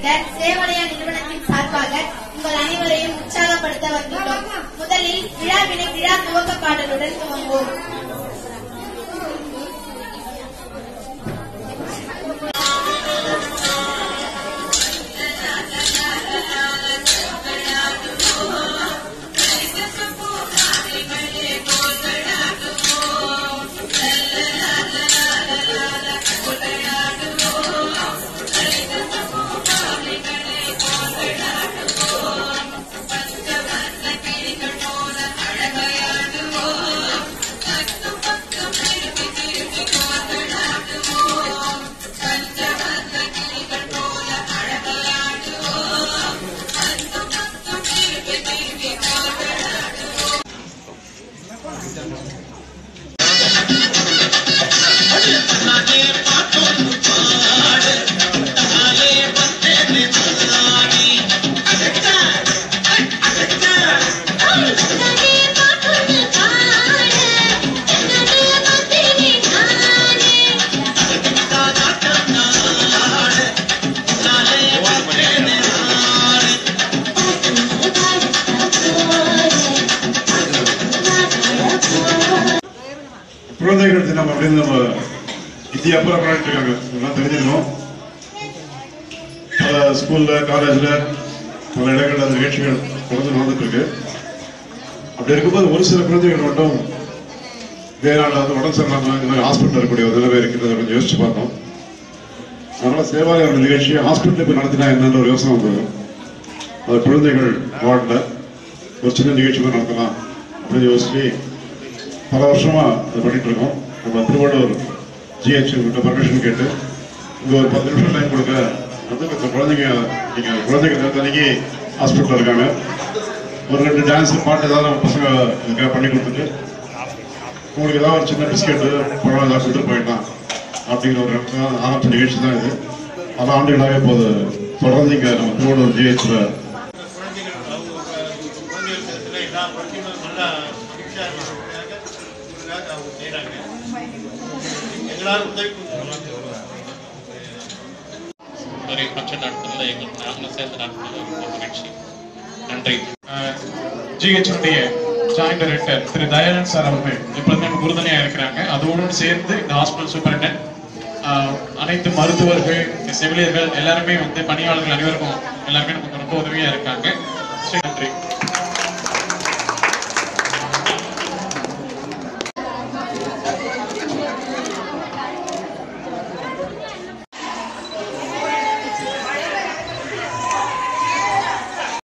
சேவலையா நிறுவனத்தின் சார்பாக உங்கள் அனைவரையும் உற்சாகப்படுத்த வந்துள்ளோம் முதலில் விழாவினை விழா துவக்க பாடலுடன் துவங்குவோம் குழந்தைகள் தினம் அப்படின்னு நம்ம இந்தியா பூரா கொண்டாடிட்டு இருக்காங்க எல்லாம் தெரிஞ்சிருக்கோம் பல ஸ்கூல்ல காலேஜ்ல பல இடங்கள்ல அந்த நிகழ்ச்சிகள் தொடர்ந்து நடந்துட்டு இருக்கு அப்படி இருக்கும்போது ஒரு சில குழந்தைகள் மட்டும் வேற ஆள் வந்து உடம்பு சரியில்லாம இந்த மாதிரி ஹாஸ்பிட்டல் இருக்கக்கூடிய ஒரு நிலைமை இருக்கிறத கொஞ்சம் யோசிச்சு பார்த்தோம் அதனால சேவாலயோட நிகழ்ச்சியை ஹாஸ்பிட்டல் போய் நடத்தினா என்னன்ற ஒரு யோசனை வந்தது அது குழந்தைகள் வார்டில் ஒரு சின்ன நிகழ்ச்சி மாதிரி நடத்தலாம் அப்படின்னு யோசிச்சு பல வருஷமா அதை பண்ணிட்டு இருக்கோம் நம்ம திருவள்ளூர் ஜிஹெச் கிட்ட பர்மிஷன் கேட்டு இங்க ஒரு பத்து நிமிஷம் டைம் கொடுக்க வந்து இந்த குழந்தைங்க நீங்க குழந்தைங்க தனிக்கு ஹாஸ்பிட்டல் இருக்காங்க ஒரு ரெண்டு டான்ஸ் பாட்டு ஏதாவது நம்ம பசங்க இதுக்காக பண்ணி கொடுத்துட்டு உங்களுக்கு ஏதாவது ஒரு சின்ன பிஸ்கெட்டு பழம் ஏதாவது கொடுத்துட்டு போயிடலாம் அப்படிங்கிற ஒரு இடத்துல ஆரம்பிச்ச நிகழ்ச்சி தான் இது பல ஆண்டுகளாகவே இப்போது தொடர்ந்து இங்க நம்ம திருவள்ளூர் ஜிஹெச்ல குழந்தைகள் அவங்க குழந்தைகள் இடத்துல எல்லா குழந்தைகளும் நல்லா மகிழ்ச்சியாக இருக்கிறதுக்காக இதுக்காக அவங்க செய்கிறாங்க எங்களால் உதவி ஒரு ஃபங்க்ஷன் நடத்துறதுல எங்களுக்கு நாங்களும் சேர்ந்து நடத்துறது ரொம்ப மகிழ்ச்சி நன்றி ஜிஹெச் உடைய ஜாயிண்ட் டைரக்டர் திரு தயானந்த் சார் அவர்கள் எப்பொழுதுமே நமக்கு உறுதுணையா இருக்கிறாங்க அதோடு சேர்ந்து இந்த ஹாஸ்பிட்டல் சூப்பரண்டன் அனைத்து மருத்துவர்கள் செவிலியர்கள் எல்லாருமே வந்து பணியாளர்கள் அனைவருக்கும் எல்லாருமே நமக்கு ரொம்ப உதவியா இருக்காங்க சரி, நன்றி